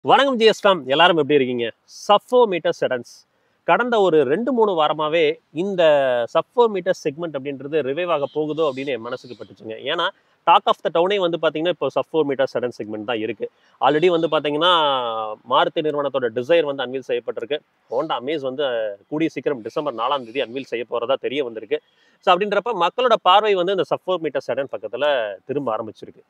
வணக்கம் ஜிஎஸ்டாம் எல்லாரும் எப்படி இருக்கீங்க சஃபோ மீட்டர் செடன்ஸ் கடந்த ஒரு ரெண்டு மூணு வாரமாவே இந்த சஃபோ மீட்டர் செக்மெண்ட் அப்படின்றது ரிவைவ் ஆக போகுதோ அப்படின்னு என் மனசுக்கு பட்டுச்சுங்க ஏன்னா டாக் ஆஃப் த டவுனே வந்து பார்த்தீங்கன்னா இப்போ சஃபோ மீட்டர் செடன் செக்மெண்ட் தான் இருக்கு ஆல்ரெடி வந்து பார்த்தீங்கன்னா மாருதி நிறுவனத்தோட டிசைர் வந்து அன்வீல் செய்யப்பட்டிருக்கு ஹோண்டா அமேஸ் வந்து கூடிய சீக்கிரம் டிசம்பர் நாலாம் தேதி அன்வீல் செய்ய போறதா தெரிய வந்திருக்கு ஸோ அப்படின்றப்ப மக்களோட பார்வை வந்து இந்த சஃபோ மீட்டர் செடன் பக்கத்தில் திரும்ப ஆரம்பிச்சிருக்கு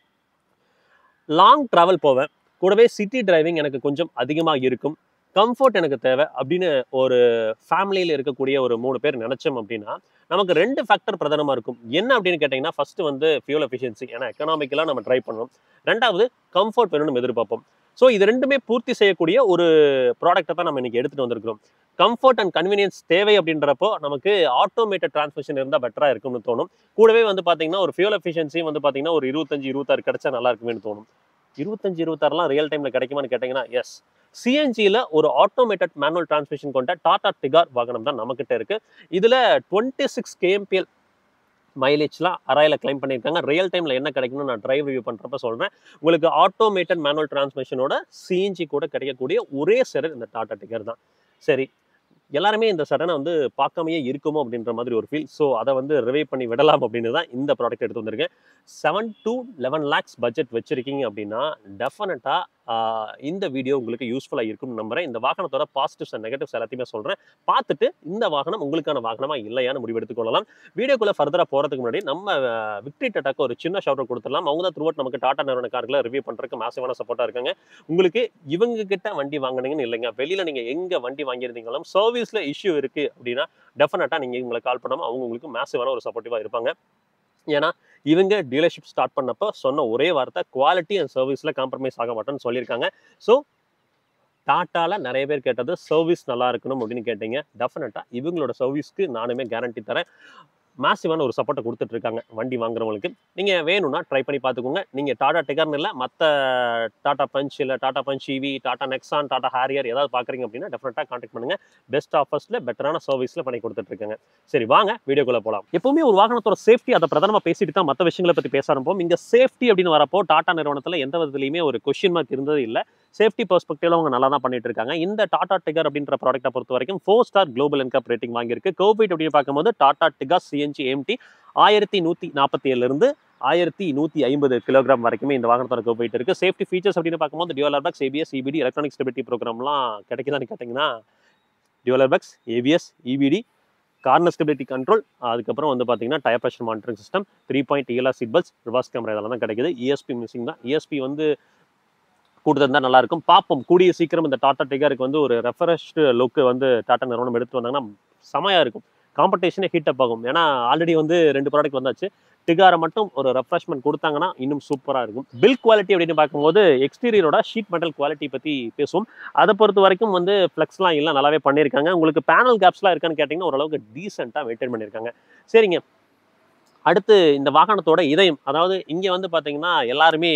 லாங் ட்ராவல் போவேன் கூடவே சிட்டி டிரைவிங் எனக்கு கொஞ்சம் அதிகமாக இருக்கும் கம்ஃபர்ட் எனக்கு தேவை அப்படின்னு ஒரு ஃபேமிலியில் இருக்கக்கூடிய ஒரு மூணு பேர் நினைச்சோம் அப்படின்னா நமக்கு ரெண்டு ஃபேக்டர் பிரதானமாக இருக்கும் என்ன அப்படின்னு கேட்டிங்கன்னா ஃபர்ஸ்ட் வந்து ஃபியூல் எஃபிஷியன்சி ஏன்னா எக்கனாமிக்கலாக நம்ம ட்ரை பண்ணணும் ரெண்டாவது கம்ஃபர்ட் வேணும்னு எதிர்பார்ப்போம் ஸோ இது ரெண்டுமே பூர்த்தி செய்யக்கூடிய ஒரு ப்ராடக்ட்டை தான் நம்ம இன்னைக்கு எடுத்துகிட்டு வந்திருக்கிறோம் கம்ஃபர்ட் அண்ட் கன்வீனியன்ஸ் தேவை அப்படின்றப்போ நமக்கு ஆட்டோமேட்டட் டிரான்ஸ்மிஷன் இருந்தால் பெட்டராக இருக்கும்னு தோணும் கூடவே வந்து பார்த்தீங்கன்னா ஒரு ஃபியூல் எஃபிஷியன்சி வந்து பார்த்தீங்கன்னா ஒரு இருபத்தஞ்சு இருபத்தாறு கிடைச்சா நல்லா இருக்குமேனு தோணும் இருபத்தஞ்சு இருபத்தாறுலாம் ரியல் டைமில் கிடைக்குமான்னு கேட்டிங்கன்னா எஸ் சிஎன்ஜியில் ஒரு ஆட்டோமேட்டட் மேனுவல் டிரான்ஸ்மிஷன் கொண்ட டாடா டிகார் வாகனம் தான் நம்மக்கிட்ட இருக்கு இதில் டுவெண்ட்டி சிக்ஸ் கேஎம்பிஎல் மைலேஜ்லாம் அராயில் கிளைம் பண்ணியிருக்காங்க ரியல் டைமில் என்ன கிடைக்கும்னு நான் டிரைவ் ரிவ்யூ பண்ணுறப்ப சொல்கிறேன் உங்களுக்கு ஆட்டோமேட்டட் மேனுவல் டிரான்ஸ்மிஷனோட சிஎன்ஜி கூட கிடைக்கக்கூடிய ஒரே செரன் இந்த டாடா டிகர் தான் சரி எல்லாருமே இந்த சடனை வந்து பார்க்காமையே இருக்குமோ அப்படின்ற மாதிரி ஒரு ஃபீல் ஸோ அதை வந்து ரிவைவ் பண்ணி விடலாம் அப்படின்னு தான் இந்த ப்ராடக்ட் எடுத்து வந்திருக்கேன் seven to eleven lakhs budget வச்சிருக்கீங்க அப்படின்னா டெஃபினட்டாக இந்த வீடியோ உங்களுக்கு யூஸ்ஃபுல்லாக இருக்கும்னு நம்புறேன் இந்த வாகனத்தோட பாசிட்டிவ்ஸ் அண்ட் நெகட்டிவ்ஸ் எல்லாத்தையுமே சொல்கிறேன் பார்த்துட்டு இந்த வாகனம் உங்களுக்கான வாகனமா இல்லையான்னு முடிவெடுத்துக் கொள்ளலாம் வீடியோக்குள்ள ஃபர்தராக போகிறதுக்கு முன்னாடி நம்ம விக்ட்ரி டாட்டாக்கு ஒரு சின்ன ஷவுட் கொடுத்துடலாம் அவங்க தான் த்ரூ நமக்கு டாடா நிறுவன கார்களை ரிவ்யூ பண்ணுறதுக்கு மேசிவான சப்போர்ட்டாக இருக்காங்க உங்களுக்கு இவங்க கிட்ட வண்டி வாங்கினீங்கன்னு இல்லைங்க வெளியில் நீங்கள் எங்கே வண்டி வாங்கியிருந்தீங்களும் சர்வீஸில் இஷ்யூ இருக்குது அப்படின்னா டெஃபினட்டாக நீங்கள் இவங்களை கால் பண்ணாமல் அவங்க உங்களுக்கு மேசிவான ஒரு சப்போர்ட்டிவாக இருப்பாங்க ஏன்னா இவங்க டீலர்ஷிப் ஸ்டார்ட் பண்ணப்போ சொன்ன ஒரே வார்த்தை குவாலிட்டி அண்ட் சர்வீஸில் காம்ப்ரமைஸ் ஆக மாட்டேன்னு சொல்லியிருக்காங்க ஸோ டாட்டாவில் நிறைய பேர் கேட்டது சர்வீஸ் நல்லா இருக்கணும் அப்படின்னு கேட்டீங்க டெஃபினட்டாக இவங்களோட சர்வீஸ்க்கு நானுமே கேரண்டி தரேன் மேசிவான ஒரு சப்போர்ட்டை கொடுத்துட்டு இருக்காங்க வண்டி வாங்குறவங்களுக்கு நீங்கள் வேணும்னா ட்ரை பண்ணி பார்த்துக்கோங்க நீங்கள் டாடா டிகர்னு இல்லை மற்ற டாடா பஞ்ச் இல்லை Tata Punch EV Tata Nexon Tata Harrier ஏதாவது பார்க்குறீங்க அப்படின்னா டெஃபினட்டாக கான்டாக்ட் பண்ணுங்க பெஸ்ட் ஆஃபர்ஸில் பெட்டரான சர்வீஸில் பண்ணி கொடுத்துட்டு இருக்காங்க சரி வாங்க வீடியோக்குள்ள போகலாம் எப்பவுமே ஒரு வாகனத்தோட சேஃப்டி அதை பிரதானமாக பேசிட்டு தான் மற்ற விஷயங்களை பற்றி பேச ஆரம்பிப்போம் இங்கே சேஃப்டி அப்படின்னு வரப்போ டாடா நிறுவனத்தில் எந்த விதத்துலையுமே ஒரு கொஷின் மார்க் இருந்தது இல்லை சேஃப்டி பெர்ஸ்பெக்டிவ்ல அவங்க நல்லா தான் பண்ணிட்டு இருக்காங்க இந்த டாடா டிகர் அப்படின்ற ப்ராடக்ட்டை பொறுத்த வரைக்கும் four star global NCAP rating வாங்கியிருக்கு கோவிட் அப்படின்னு பார்க்கும்போது டாடா டிகா சிஎன்ஜி எம்டி ஆயிரத்தி நூற்றி நாற்பத்தி ஏழுலேருந்து ஆயிரத்தி நூற்றி ஐம்பது கிலோகிராம் வரைக்குமே இந்த வாகனத்தோட கோ போயிட்டு இருக்கு சேஃப்டி ஃபீச்சர்ஸ் அப்படின்னு பார்க்கும்போது dual airbags ABS EBD electronic stability ப்ரோக்ராம்லாம் கிடைக்குதான்னு கேட்டிங்கன்னா dual airbags ABS EBD corner stability control அதுக்கப்புறம் வந்து பார்த்தீங்கன்னா tyre pressure monitoring system three point ஏலா சீட் பெல்ட்ஸ் ரிவர்ஸ் கேமரா இதெல்லாம் தான் கிடைக்குது இஎஸ்பி மிஸ்ஸிங் தான் இஎஸ்பி வந்து கூடுதல் தான் நல்லா இருக்கும் பார்ப்போம் கூடிய சீக்கிரம் இந்த டாடா டிகருக்கு வந்து ஒரு ரெஃப்ரெஷ்டு லுக்கு வந்து டாடா நிறுவனம் எடுத்து வந்தாங்கன்னா செமையாக இருக்கும் காம்படிஷனே ஹீட் அப் ஆகும் ஏன்னா ஆல்ரெடி வந்து ரெண்டு ப்ராடக்ட் வந்தாச்சு டிகாரை மட்டும் ஒரு ரெஃப்ரெஷ்மெண்ட் கொடுத்தாங்கன்னா இன்னும் சூப்பராக இருக்கும் பில் குவாலிட்டி அப்படின்னு பார்க்கும்போது எக்ஸ்டீரியரோட ஷீட் மெட்டல் குவாலிட்டி பற்றி பேசுவோம் அதை பொறுத்த வரைக்கும் வந்து ஃப்ளெக்ஸ்லாம் இல்லை நல்லாவே பண்ணியிருக்காங்க உங்களுக்கு பேனல் கேப்ஸ்லாம் இருக்கான்னு கேட்டிங்கன்னா ஓரளவுக்கு டீசெண்டாக மெயின்டைன் பண்ணியிருக்காங்க சரிங்க அடுத்து இந்த வாகனத்தோட இதயம் அதாவது இங்கே வந்து பார்த்தீங்கன்னா எல்லாருமே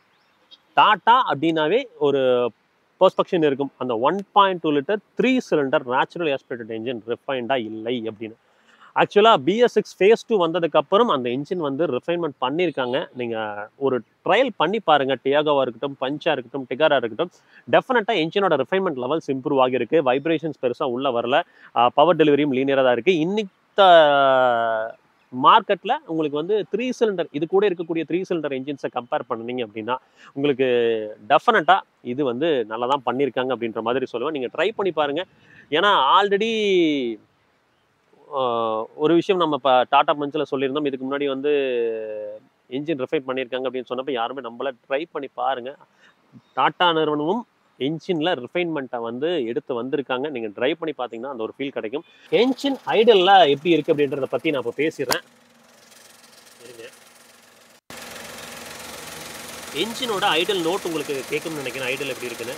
டாட்டா அப்படின்னாவே ஒரு பெர்ஸ்பெக்ஷன் இருக்கும் அந்த one point two litre three cylinder natural aspirated engine ரிஃபைண்டாக இல்லை அப்படின்னு ஆக்சுவலாக பிஎஸ் சிக்ஸ் ஃபேஸ் டூ வந்ததுக்கப்புறம் அந்த இன்ஜின் வந்து ரிஃபைன்மெண்ட் பண்ணியிருக்காங்க நீங்கள் ஒரு ட்ரையல் பண்ணி பாருங்கள் டியாகோவாக இருக்கட்டும் பஞ்சாக இருக்கட்டும் டிகாராக இருக்கட்டும் டெஃபினட்டாக இன்ஜினோட ரிஃபைன்மெண்ட் லெவல்ஸ் இம்ப்ரூவ் ஆகியிருக்கு வைப்ரேஷன்ஸ் பெருசாக உள்ளே வரல பவர் டெலிவரியும் லீனியராக தான் இருக்குது இன்னித்த மார்க்கெட்டில் உங்களுக்கு வந்து த்ரீ சிலிண்டர் இது கூட இருக்கக்கூடிய த்ரீ சிலிண்டர் என்ஜின்ஸை கம்பேர் பண்ணீங்க அப்படின்னா உங்களுக்கு டெஃபினட்டாக இது வந்து நல்லா தான் பண்ணியிருக்காங்க அப்படின்ற மாதிரி சொல்லுவேன் நீங்கள் ட்ரை பண்ணி பாருங்கள் ஏன்னா ஆல்ரெடி ஒரு விஷயம் நம்ம இப்போ டாடா பஞ்சில் சொல்லியிருந்தோம் இதுக்கு முன்னாடி வந்து என்ஜின் ரிஃபைன் பண்ணியிருக்காங்க அப்படின்னு சொன்னப்போ யாருமே நம்மள ட்ரை பண்ணி பாருங்கள் டாடா நிறுவனமும் என்ஜினில் ரிஃபைன்மெண்ட்டை வந்து எடுத்து வந்திருக்காங்க நீங்கள் ட்ரைவ் பண்ணி பார்த்தீங்கன்னா அந்த ஒரு ஃபீல் கிடைக்கும் என்ஜின் ஐடலில் எப்படி இருக்குது அப்படின்றத பற்றி நான் இப்போ பேசிடுறேன் இருங்க என்ஜினோட ஐடல் நோட் உங்களுக்கு கேட்கும்னு நினைக்கிறேன் ஐடல் எப்படி இருக்குன்னு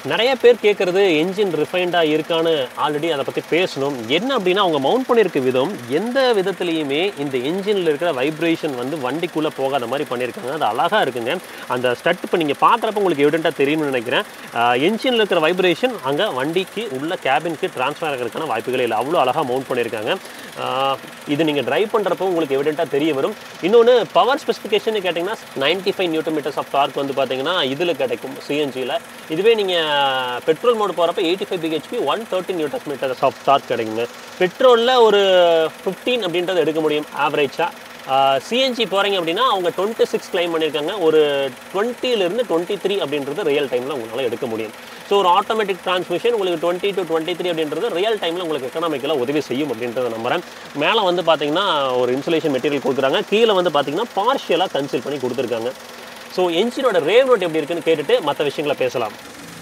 நிறைய பேர் கேட்குறது என்ஜின் ரிஃபைண்டாக இருக்கான்னு ஆல்ரெடி அதை பற்றி பேசணும் என்ன அப்படின்னா அவங்க மவுண்ட் பண்ணியிருக்க விதம் எந்த விதத்துலையுமே இந்த என்ஜினில் இருக்கிற வைப்ரேஷன் வந்து வண்டிக்குள்ளே போகாத மாதிரி பண்ணியிருக்காங்க அது அழகாக இருக்குங்க அந்த ஸ்டட் இப்போ நீங்கள் பார்க்குறப்ப உங்களுக்கு எவிடெண்ட்டாக தெரியும்னு நினைக்கிறேன் என்ஜினில் இருக்கிற வைப்ரேஷன் அங்கே வண்டிக்கு உள்ள கேபினுக்கு ட்ரான்ஸ்ஃபர் ஆகிறதுக்கான வாய்ப்புகளே இல்லை அவ்வளோ அழகாக மவுண்ட் பண்ணியிருக்காங்க ஆஹ் இது நீங்கள் டிரைவ் பண்ணுறப்போ உங்களுக்கு எவிடெண்ட்டாக தெரிய வரும் இன்னொன்று பவர் ஸ்பெசிஃபிகேஷன் கேட்டிங்கன்னா ninety five newton metres of torque வந்து பார்த்தீங்கன்னா இதில் கிடைக்கும் சிஎன்ஜியில் இதுவே நீங்கள் பெட்ரோல் மோடு போகிறப்ப eighty five BHP one thirty newton metres of torque கிடைக்குங்க பெட்ரோலில் ஒரு ஃபிஃப்டீன் அப்படின்றது எடுக்க முடியும் ஆவரேஜாக சிஎன்ஜி போகிறீங்க அப்படின்னா அவங்க டுவெண்ட்டி சிக்ஸ் கிளைம் பண்ணியிருக்காங்க ஒரு 20 ல இருந்து டுவெண்ட்டி த்ரீ அப்படின்றது ரியல் டைமில் உங்களால் எடுக்க முடியும் ஸோ ஒரு ஆட்டோமேட்டிக் டிரான்ஸ்மிஷன் உங்களுக்கு டுவெண்ட்டி டு டுவெண்ட்டி த்ரீ அப்படின்றது ரியல் டைமில் உங்களுக்கு எக்கனாமிக்கலாக உதவி செய்யும் அப்படின்றத நம்புறேன் மேலே வந்து பார்த்தீங்கன்னா ஒரு இன்சுலேஷன் மெட்டீரியல் கொடுக்குறாங்க கீழே வந்து பார்த்தீங்கன்னா பார்ஷியலாக கன்சில் பண்ணி கொடுத்துருக்காங்க ஸோ என்ஜினோட ரேவ் நோட் எப்படி இருக்குன்னு கேட்டுட்டு மற்ற விஷயங்களை பேசலாம்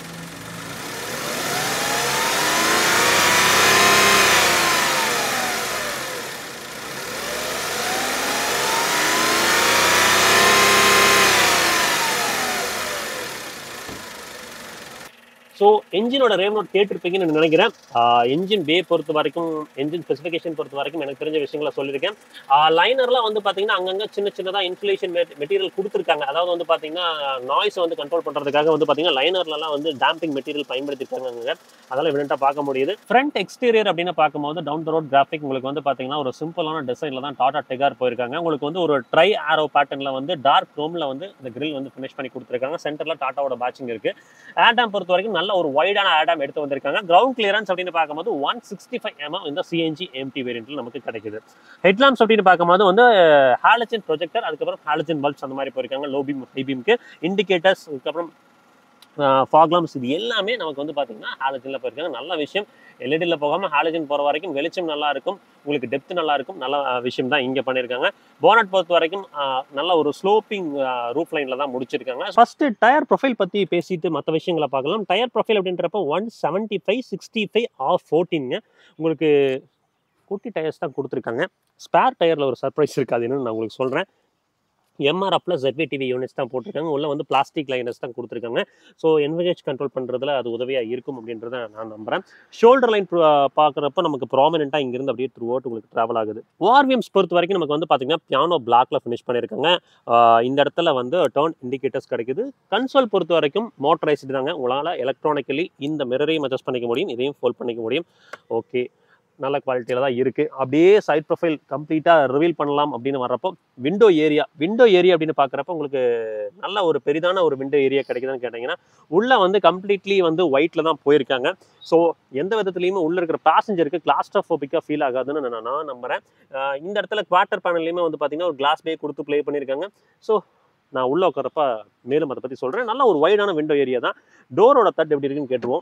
ஸோ என்ஜினோட ரேவ் நோட் கேட்டிருப்பீங்கன்னு நான் நினைக்கிறேன் என்ஜின் பே பொறுத்த வரைக்கும் என்ஜின் ஸ்பெசிஃபிகேஷன் பொறுத்த வரைக்கும் எனக்கு தெரிஞ்ச விஷயங்களை சொல்லியிருக்கேன் லைனர்லாம் வந்து பார்த்தீங்கன்னா அங்கங்கே சின்ன சின்னதாக இன்சுலேஷன் மெட்டீரியல் கொடுத்துருக்காங்க அதாவது வந்து பார்த்தீங்கன்னா நாய்ஸை வந்து கண்ட்ரோல் பண்ணுறதுக்காக வந்து பார்த்தீங்கன்னா லைனர்லலாம் வந்து டேம்பிங் மெட்டீரியல் பயன்படுத்திருக்காங்க அங்க. அதெல்லாம் எவிடென்ட்டாக பார்க்க முடியுது ஃப்ரண்ட் எக்ஸ்டீரியர் அப்படின்னு பார்க்கும்போது டவுன் த ரோட் கிராஃபிக் உங்களுக்கு வந்து பார்த்தீங்கன்னா ஒரு சிம்பிளான டிசைனில் தான் டாடா டெகார் போயிருக்காங்க உங்களுக்கு வந்து ஒரு ட்ரை ஆரோ பேட்டர்னில் வந்து டார்க் க்ரோமில் வந்து இந்த grill வந்து ஃபினிஷ் பண்ணி கொடுத்துருக்காங்க சென்டரில் டாட்டாவோட பேட்சிங் இருக்கு ஆடாம் பொறுத்த வரைக்கும் நல்ல ஒரு வைடான ஆடாம் எடுத்து வந்திருக்காங்க கிரவுண்ட் கிளியரன்ஸ் அப்படின்னு பார்க்கும்போது ஒன் சிக்ஸ்டி ஃபைவ் எம்எம் இந்த சிஎன்ஜி எம்டி வேரியன்ட்ல நமக்கு கிடைக்குது ஹெட்லாம்ஸ் அப்படின்னு பார்க்கும்போது வந்து ஹாலஜன் ப்ரொஜெக்டர் அதுக்கப்புறம் ஹாலஜன் பல்ப்ஸ் அந்த மாதிரி போயிருக்காங்க லோ பீம் ஹை பீம்க்கு இண்டிகேட்டர்ஸ் அதுக்கப்புறம் ஃபாக்லாம்ஸ் இது எல்லாமே நமக்கு வந்து பார்த்தீங்கன்னா ஹாலஜனில் போயிருக்காங்க நல்ல விஷயம் எல்இடியில் போகாமல் ஹாலஜன் போகிற வரைக்கும் வெளிச்சம் நல்லா இருக்கும் உங்களுக்கு டெப்த் நல்லா இருக்கும் நல்ல அஹ், விஷயம் தான் இங்கே பண்ணியிருக்காங்க போனட் பொறுத்த வரைக்கும் அஹ், நல்ல ஒரு ஸ்லோப்பிங் ரூஃப் லைனில் தான் முடிச்சிருக்காங்க ஃபர்ஸ்ட் டயர் ப்ரொஃபைல் பற்றி பேசிட்டு மற்ற விஷயங்களை பார்க்கலாம் டயர் ப்ரொஃபைல் அப்படின்றப்ப one seventy five sixty five of ஃபோர்டீனுங்க உங்களுக்கு குட்டி டயர்ஸ் தான் கொடுத்துருக்காங்க ஸ்பேர் டயரில் ஒரு சர்ப்ரைஸ் இருக்காதுன்னு நான் உங்களுக்கு சொல்கிறேன் எம்ஆர்எஃப்ல ZV டிவி யூனிட்ஸ் தான் போட்டிருக்காங்க உள்ள வந்து பிளாஸ்டிக் லைனர்ஸ் தான் கொடுத்துருக்காங்க ஸோ என்வரேஜ் கண்ட்ரோல் பண்ணுறதுல அது உதவியாக இருக்கும் அப்படின்றத நான் நம்புறேன் ஷோல்டர் லைன் பார்க்குறப்ப நமக்கு ப்ராமினெண்ட்டாக இங்கிருந்து அப்படியே த்ரூ அவுட் உங்களுக்கு ட்ராவல் ஆகுது வார்வியம்ஸ் பொறுத்த வரைக்கும் நமக்கு வந்து பார்த்தீங்கன்னா பியானோ பிளாக்ல ஃபினிஷ் பண்ணியிருக்காங்க ஆஹ் இந்த இடத்துல வந்து டர்ன் இண்டிகேட்டர்ஸ் கிடைக்குது கன்சோல் பொறுத்த வரைக்கும் மோட்டரைஸ்டு தாங்க உங்களால் எலக்ட்ரானிக்கலி இந்த மிரரையும் அட்ஜஸ்ட் பண்ணிக்க முடியும் இதையும் ஃபோல்ட் பண்ணிக்க முடியும் ஓகே நல்ல குவாலிட்டியில் தான் இருக்குது அப்படியே சைட் ப்ரொஃபைல் கம்ப்ளீட்டாக ரிவீல் பண்ணலாம் அப்படின்னு வர்றப்போ விண்டோ ஏரியா விண்டோ ஏரியா அப்படின்னு பார்க்குறப்ப உங்களுக்கு நல்ல ஒரு பெரிதான ஒரு விண்டோ ஏரியா கிடைக்குதுன்னு கேட்டிங்கன்னா உள்ளே வந்து கம்ப்ளீட்லி வந்து ஒயிட்டில் தான் போயிருக்காங்க ஸோ எந்த விதத்துலையுமே உள்ளே இருக்கிற பேசஞ்சருக்கு கிளாஸ்ட்ரோஃபோபிக்காக ஃபீல் ஆகாதுன்னு நான் நான் நம்புறேன் ஆஹ் இந்த இடத்துல குவார்ட்டர் பேனல்லையுமே வந்து பார்த்தீங்கன்னா ஒரு கிளாஸ் பே கொடுத்து ப்ளே பண்ணியிருக்காங்க ஸோ நான் உள்ளே உட்காரப்ப மேலும் அதை பற்றி சொல்கிறேன் நல்ல ஒரு வைடான விண்டோ ஏரியா தான் டோரோட தட் எப்படி இருக்குன்னு கேட்டுருவோம்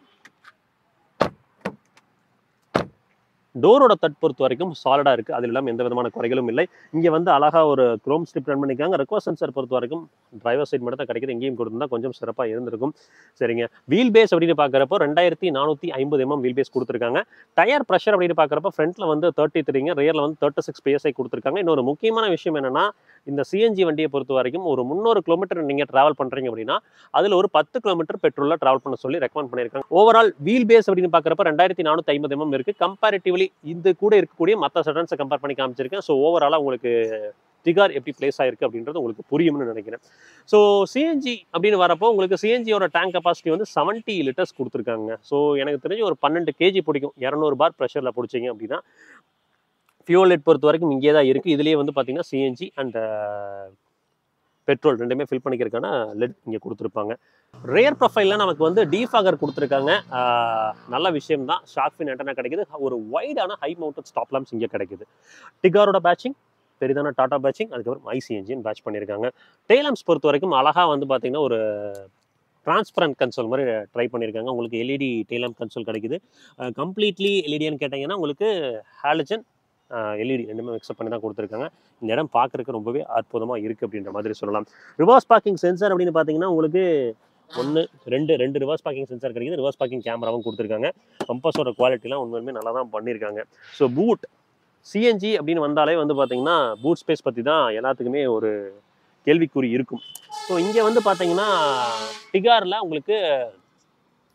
டோரோட தட் பொறுத்த வரைக்கும் சாலிடாக இருக்குது அதில் இல்லாமல் எந்த விதமான குறைகளும் இல்லை இங்கே வந்து அழகாக ஒரு குரோம் ஸ்ட்ரிப் ரன் பண்ணிக்காங்க ரெக்வஸ்ட் சென்சர் பொறுத்த வரைக்கும் டிரைவர் சைட் மட்டும் தான் கிடைக்குது எங்கேயும் கொடுத்துருந்தா கொஞ்சம் சிறப்பாக இருந்திருக்கும் சரிங்க வீல் பேஸ் அப்படின்னு பார்க்குறப்போ ரெண்டாயிரத்தி நானூற்றி ஐம்பது எம்எம் வீல் பேஸ் கொடுத்துருக்காங்க டயர் ப்ரெஷர் அப்படின்னு பார்க்குறப்ப ஃப்ரண்ட்டில் வந்து தேர்ட்டி த்ரீங்க ரியரில் வந்து தேர்ட்டி சிக்ஸ் பிஎஸ்ஐ கொடுத்துருக்காங்க இன்னொரு முக்கியமான விஷயம் என்னன்னா இந்த சிஎன்ஜி வண்டியை பொறுத்த வரைக்கும் ஒரு முந்நூறு கிலோமீட்டர் நீங்கள் ட்ராவல் பண்ணுறீங்க அப்படின்னா அதில் ஒரு பத்து கிலோமீட்டர் பெட்ரோலில் ட்ராவல் பண்ண சொல்லி ரெக்கமெண்ட் பண்ணியிருக்காங்க ஓவரால் வீல் பேஸ் அப்படின்னு பார்க்குறப்ப ரெண்டாயிரத்தி நானூற்றி ஐம்பது எம்எம் இருக்குது கம்பேரிட்டிவ்லி இது கூட இருக்கக்கூடிய மற்ற செடன்ஸை கம்பேர் பண்ணி காமிச்சிருக்கேன் ஸோ ஓவராலாக உங்களுக்கு டிகார் எப்படி பிளேஸ் ஆயிருக்கு அப்படின்றது உங்களுக்கு புரியும்னு நினைக்கிறேன் ஸோ சிஎன்ஜி அப்படின்னு வரப்போ உங்களுக்கு சிஎன்ஜியோட டேங்க் கெப்பாசிட்டி வந்து செவன்ட்டி லிட்டர்ஸ் கொடுத்துருக்காங்க ஸோ எனக்கு தெரிஞ்சு ஒரு பன்னெண்டு கேஜி பிடிக்கும் இரநூறு பார் ப்ரெஷரில் பிடிச்சிங்க அப்படின்னா ஃபியூல் லைட் பொறுத்த வரைக்கும் இங்கே தான் இருக்குது இதுலேயே வந்து பார்த்தீங்கன்னா சிஎன்ஜி அண்ட் பெட்ரோல் ரெண்டுமே ஃபில் பண்ணிக்கிறதுக்கான லெட் இங்கே கொடுத்துருப்பாங்க ரேர் ப்ரொஃபைலில் நமக்கு வந்து டீஃபாகர் கொடுத்துருக்காங்க ஆஹ் நல்ல விஷயம் தான் ஷார்க்ஃபின் ஆண்டனா கிடைக்குது ஒரு வைடான ஹை மவுண்டட் ஸ்டாப் லாம்ஸ் இங்கே கிடைக்குது டிகாரோட பேட்சிங் பெரிதான டாடா பேட்சிங் அதுக்கப்புறம் ஐசி என்ஜின் பேட்ச் பண்ணியிருக்காங்க டேலம்ஸ் பொறுத்த வரைக்கும் அழகாக வந்து பார்த்தீங்கன்னா ஒரு டிரான்ஸ்பரண்ட் கன்சோல் மாதிரி ட்ரை பண்ணியிருக்காங்க உங்களுக்கு எல்இடி டேலம் கன்சோல் கிடைக்குது கம்ப்ளீட்லி எல்இடின்னு கேட்டிங்கன்னா உங்களுக்கு ஹாலஜன் எல்இடி ரெண்டுமே மிக்ஸ்அப் பண்ணி தான் கொடுத்துருக்காங்க இந்த இடம் பார்க்குறதுக்கு ரொம்பவே அற்புதமாக இருக்குது அப்படின்ற மாதிரி சொல்லலாம் ரிவர்ஸ் பார்க்கிங் சென்சார் அப்படின்னு பார்த்தீங்கன்னா உங்களுக்கு ஒன்று ரெண்டு ரெண்டு ரிவர்ஸ் பார்க்கிங் சென்சார் கிடைக்குது ரிவர்ஸ் பார்க்கிங் கேமராவும் கொடுத்துருக்காங்க கம்பஸோட குவாலிட்டிலாம் உண்மையுமே நல்லா தான் பண்ணியிருக்காங்க ஸோ பூட் சிஎன்ஜி அப்படின்னு வந்தாலே வந்து பார்த்தீங்கன்னா பூட் ஸ்பேஸ் பற்றி தான் எல்லாத்துக்குமே ஒரு கேள்விக்குறி இருக்கும் ஸோ இங்கே வந்து பார்த்தீங்கன்னா டிகாரில் உங்களுக்கு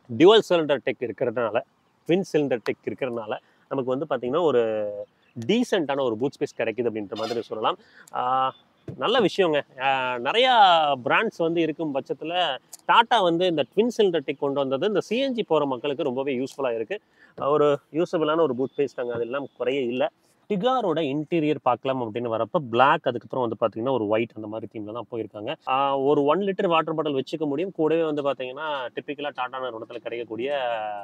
டியூவல் சிலிண்டர் டெக் இருக்கிறதுனால ட்வின் சிலிண்டர் டெக் இருக்கிறதுனால நமக்கு வந்து பார்த்திங்கன்னா ஒரு டீசெண்டான ஒரு பூட் ஸ்பேஸ் கிடைக்குது அப்படின்ற மாதிரி சொல்லலாம் ஆஹ் நல்ல விஷயங்க ஆஹ் நிறையா பிராண்ட்ஸ் வந்து இருக்கும் பட்சத்தில் டாட்டா வந்து இந்த ட்வின் சிலிண்டர் டெக் கொண்டு வந்தது இந்த சிஎன்ஜி போகிற மக்களுக்கு ரொம்பவே யூஸ்ஃபுல்லாக இருக்குது ஒரு யூஸபிளான ஒரு பூட் ஸ்பேஸ் தாங்க அதெல்லாம் குறைய இல்லை டிகாரோட இன்டீரியர் பார்க்கலாம் அப்படின்னு வரப்போ Black அதுக்கப்புறம் வந்து பார்த்தீங்கன்னா ஒரு ஒயிட் அந்த மாதிரி தீமில் தான் போயிருக்காங்க ஆஹ் ஒரு ஒன் லிட்டர் வாட்டர் பாட்டில் வச்சுக்க முடியும் கூடவே வந்து பார்த்தீங்கன்னா டிப்பிக்கலாக டாட்டா நிறுவனத்தில் கிடைக்கக்கூடிய